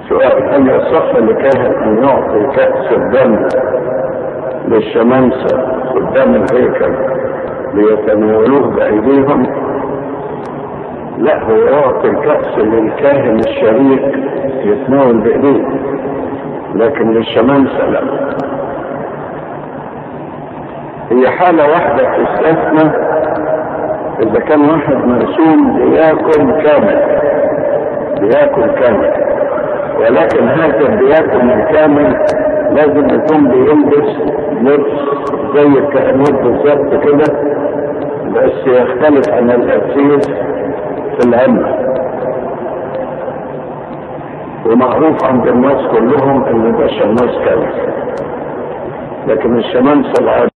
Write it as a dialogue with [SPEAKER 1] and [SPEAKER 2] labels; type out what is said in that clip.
[SPEAKER 1] سؤال هل يصح لكاهن ان يعطي كأس الدم للشمامسة قدام الهيكل ليتناولوه بأيديهم؟ لا هو يعطي الكأس للكاهن الشريك يتناول بإيديه لكن للشمامسة لا هي حالة واحدة تستثنى إذا كان واحد مرسوم بياكل كامل بياكل كامل ولكن هذا البياكل الكامل لازم يكون بيلبس لبس زي الكهنوت بالظبط كده بس يختلف عن الأسيس في العمة ومعروف عند الناس كلهم ان ده شماس كامل لكن الشمامسة العادي